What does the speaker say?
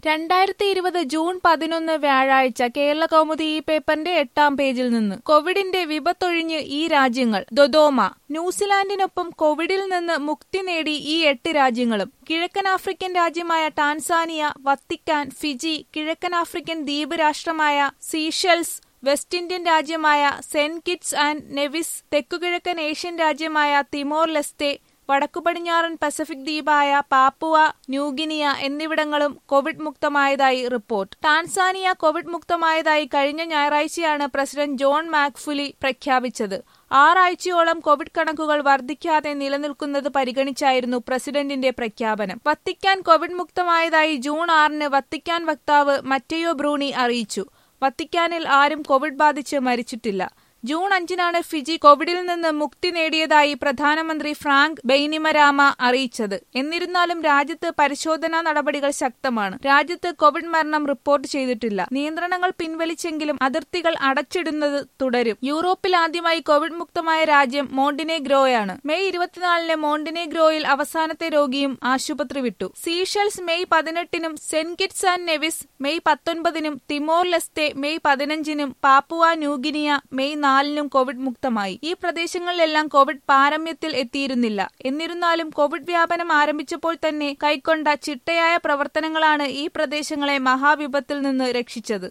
രണ്ടായിരത്തി ഇരുപത് ജൂൺ പതിനൊന്ന് വ്യാഴാഴ്ച കേരള കൗമുദി ഈ പേപ്പറിന്റെ എട്ടാം പേജിൽ നിന്ന് കോവിഡിന്റെ വിപത്തൊഴിഞ്ഞ് ഈ രാജ്യങ്ങൾ ദൊദോമ ന്യൂസിലാൻഡിനൊപ്പം കോവിഡിൽ നിന്ന് മുക്തി നേടി ഈ എട്ട് രാജ്യങ്ങളും കിഴക്കൻ ആഫ്രിക്കൻ രാജ്യമായ ടാൻസാനിയ വത്തിക്കാൻ ഫിജി കിഴക്കൻ ആഫ്രിക്കൻ ദ്വീപ് രാഷ്ട്രമായ സീഷെൽസ് വെസ്റ്റ് ഇന്ത്യൻ രാജ്യമായ സെന്റ് കിറ്റ്സ് ആൻഡ് നെവിസ് തെക്കുകിഴക്കൻ ഏഷ്യൻ രാജ്യമായ തിമോർ ലെസ്തെ വടക്കുപടിഞ്ഞാറൻ പസഫിക് ദ്വീപായ പാപ്പുവ ന്യൂഗിനിയ എന്നിവിടങ്ങളും കോവിഡ് മുക്തമായതായി റിപ്പോർട്ട് ടാൻസാനിയ കോവിഡ് മുക്തമായതായി കഴിഞ്ഞ ഞായറാഴ്ചയാണ് പ്രസിഡന്റ് ജോൺ മാക്ഫുലി പ്രഖ്യാപിച്ചത് ആറാഴ്ചയോളം കോവിഡ് കണക്കുകൾ വർദ്ധിക്കാതെ നിലനിൽക്കുന്നത് പരിഗണിച്ചായിരുന്നു പ്രസിഡന്റിന്റെ പ്രഖ്യാപനം വത്തിക്കാൻ കോവിഡ് മുക്തമായതായി ജൂൺ ആറിന് വത്തിക്കാൻ വക്താവ് മറ്റയോ ബ്രൂണി അറിയിച്ചു വത്തിക്കാനിൽ ആരും കോവിഡ് ബാധിച്ച് മരിച്ചിട്ടില്ല ജൂൺ അഞ്ചിനാണ് ഫിജി കോവിഡിൽ നിന്ന് മുക്തി നേടിയതായി പ്രധാനമന്ത്രി ഫ്രാങ്ക് ബെയ്നിമരാമ അറിയിച്ചത് എന്നിരുന്നാലും രാജ്യത്ത് പരിശോധനാ നടപടികൾ ശക്തമാണ് രാജ്യത്ത് കോവിഡ് മരണം റിപ്പോർട്ട് ചെയ്തിട്ടില്ല നിയന്ത്രണങ്ങൾ പിൻവലിച്ചെങ്കിലും അതിർത്തികൾ അടച്ചിടുന്നത് തുടരും യൂറോപ്പിൽ ആദ്യമായി കോവിഡ് മുക്തമായ രാജ്യം മോണ്ടിനെഗ്രോയാണ് മെയ് ഇരുപത്തിനാലിന് മോണ്ടിനെഗ്രോയിൽ അവസാനത്തെ രോഗിയും ആശുപത്രി വിട്ടു സീഷൽസ് മെയ് പതിനെട്ടിനും Saint Kitts and Nevis May പത്തൊൻപതിനും തിമോർ ലെസ്തെ മെയ് പതിനഞ്ചിനും പാപ്പുവ ന്യൂഗിനിയ മെയ് നാലിനും കോവിഡ് മുക്തമായി ഈ പ്രദേശങ്ങളിലെല്ലാം കോവിഡ് പാരമ്യത്തിൽ എത്തിയിരുന്നില്ല എന്നിരുന്നാലും കോവിഡ് വ്യാപനം ആരംഭിച്ചപ്പോൾ തന്നെ കൈക്കൊണ്ട ചിട്ടയായ പ്രവർത്തനങ്ങളാണ് ഈ പ്രദേശങ്ങളെ മഹാവിപത്തിൽ നിന്ന് രക്ഷിച്ചത്